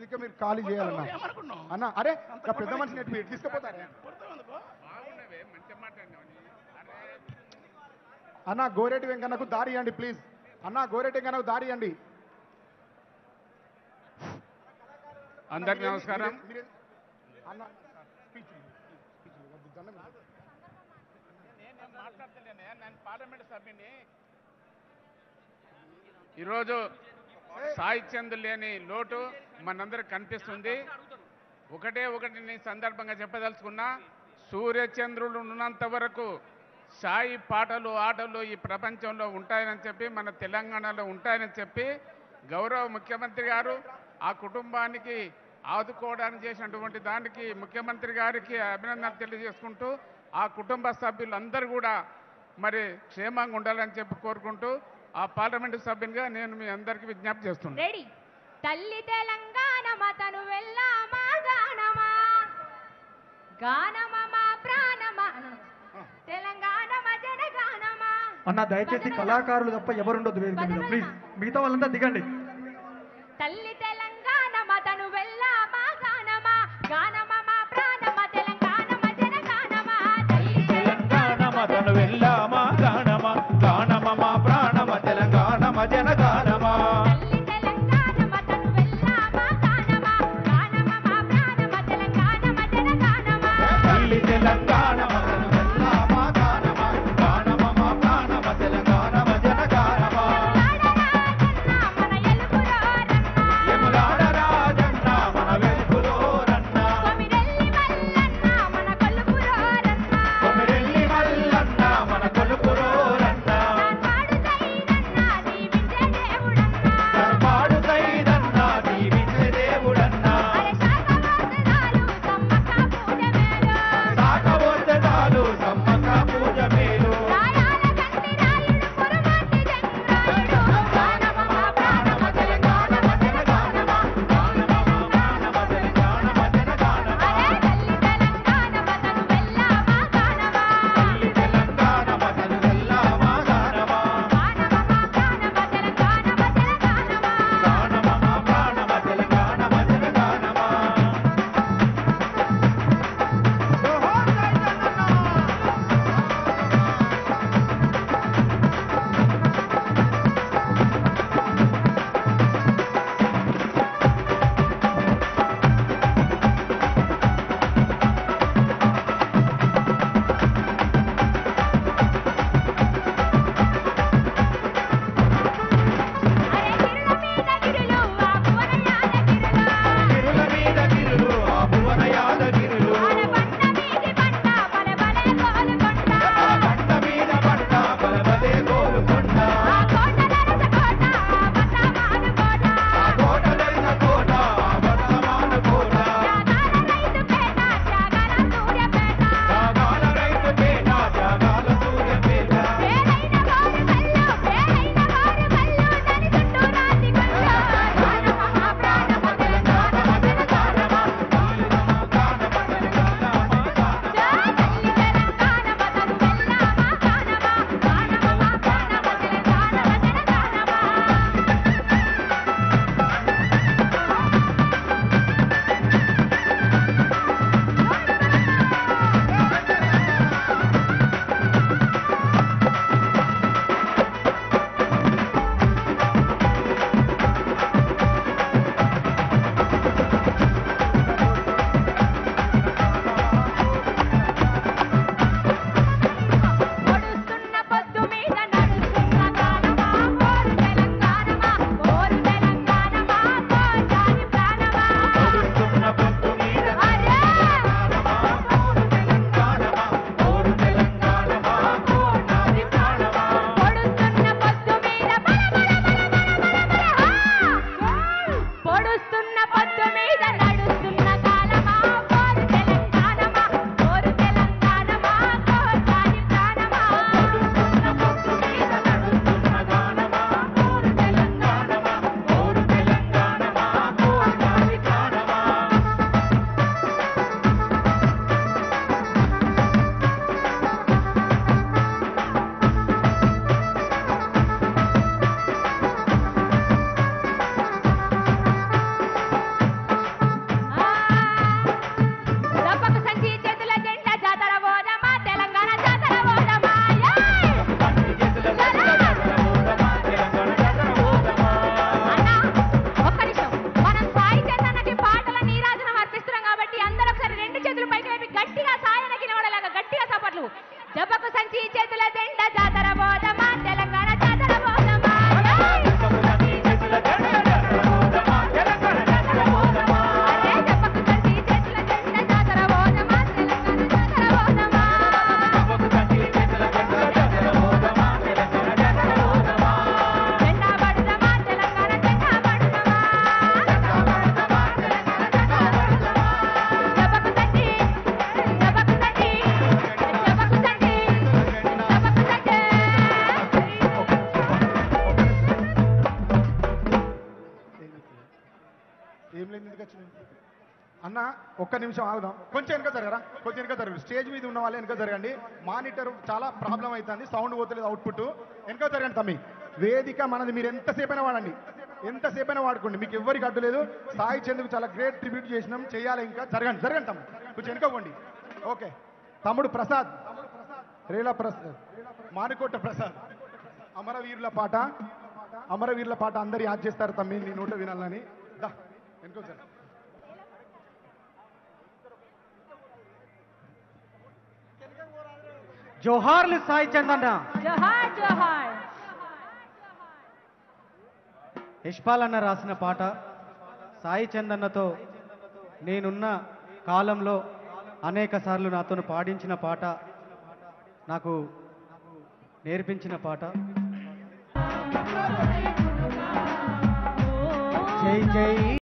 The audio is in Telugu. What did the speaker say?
ఇక మీరు ఖాళీ చేయాలన్నా ఏమనుకున్నావు అన్న అరే ఇంకా పెద్ద మనిషిని ఎటు మీరు తీసుకుపోతారే బాగున్నవే మంచి మాట అన్నావు నీ. అరే అన్న గోరెటి వెంకన్నకు దారి ఇవ్వండి ప్లీజ్ అన్న గోరెటి వెంకన్నకు దారి ఇవ్వండి అందరికీ నమస్కారం మీరే- మీరే- అన్న speech ఇవ్వు, speech ఇవ్వు, వద్దు, దండం పెడతా. నేను మాట్లాడతలేనే నేను పార్లమెంట్ సభ్యుని ఈరోజు సాహిత్యందు లేని లోటు మనందరికి కనిపిస్తుంది ఒకటే ఒకటి నీ సందర్భంగా చెప్పదలుచుకున్నా సూర్యచంద్రులు ఉన్నంత వరకు సాయి పాటలు ఆటలు ఈ ప్రపంచంలో ఉంటాయని చెప్పి మన తెలంగాణలో ఉంటాయని చెప్పి గౌరవ ముఖ్యమంత్రి గారు ఆ కుటుంబానికి ఆదుకోవడానికి చేసినటువంటి దానికి ముఖ్యమంత్రి గారికి అభినందనలు తెలియజేసుకుంటూ ఆ కుటుంబ సభ్యులందరూ కూడా మరి క్షేమంగా ఉండాలని చెప్పి కోరుకుంటూ ఆ పార్లమెంటు సభ్యునిగా నేను మీ అందరికీ విజ్ఞప్తి చేస్తున్నాను రెడీ తల్లి తెలంగాణ మతను వెళ్ళామా గానమా గానమా మా ప్రాణమా తెలంగాణ మజన గానమా అన్న దయచేసి కళాకారులు తప్ప ఎవరుండొద్దు వేదిక మీద ప్లీజ్ మిగతా వాళ్ళంతా దిగండి తల్లి తెలంగాణ మతను వెళ్ళామా గానమా గానమా మా ప్రాణమా తెలంగాణ మజన గానమా తల్లి తెలంగాణ మతను వెళ్ళామా గానమా గానమ మా ప్రాణమ తెలంగాణ జన గానమా తల్లి తెలంగాణ మతను వెళ్ళామా గానమా గానమా మా ప్రాణమా తెలంగాణ మజన గానమా తల్లి తెలంగాణ మతను వెళ్ళామా గానమా గానమ మా ప్రాణమ తెలంగాణ జన గానమా మన ఎలుగురో రన్నా వచ్చినాయి అన్న ఒక్క నిమిషం ఆగుదాం కొంచెం వెనక జరగరా కొంచెం వెనక జరగరు స్టేజ్ మీద ఉన్న వాళ్ళు వెనక జరగండి మానిటర్ చాలా ప్రాబ్లం అవుతుంది సౌండ్ పోతలేదు అవుట్పుట్ వెనక జరగండి తమ్మి వేదిక మనది మీరు ఎంతసేపు అయినా వాడండి ఎంతసేపు అయినా వాడుకోండి మీకు ఎవ్వరికి అడ్డు లేదు సాయి చందుకు చాలా గ్రేట్ ట్రిబ్యూట్ చేసినాం చేయాలి ఇంకా జరగండి జరగండి తమ్ముడు కొంచెం వెనుకోకండి ఓకే తమ్ముడు ప్రసాద్ రేలా ప్రసాద్ మానుకోట ప్రసాద్ అమరవీరుల పాట అమరవీరుల పాట అందరు యాద్ చేస్తారు తమ్మి నీ నోట వినాలని దా వెనుకో జర జోహార్లు సాయి చందన్న జోహార్ జోహార్ యశ్పాల్ అన్న రాసిన పాట సాయి చందన్నతో నేనున్న కాలంలో అనేక సార్లు నాతో పాడించిన పాట నాకు నేర్పించిన పాట జై జై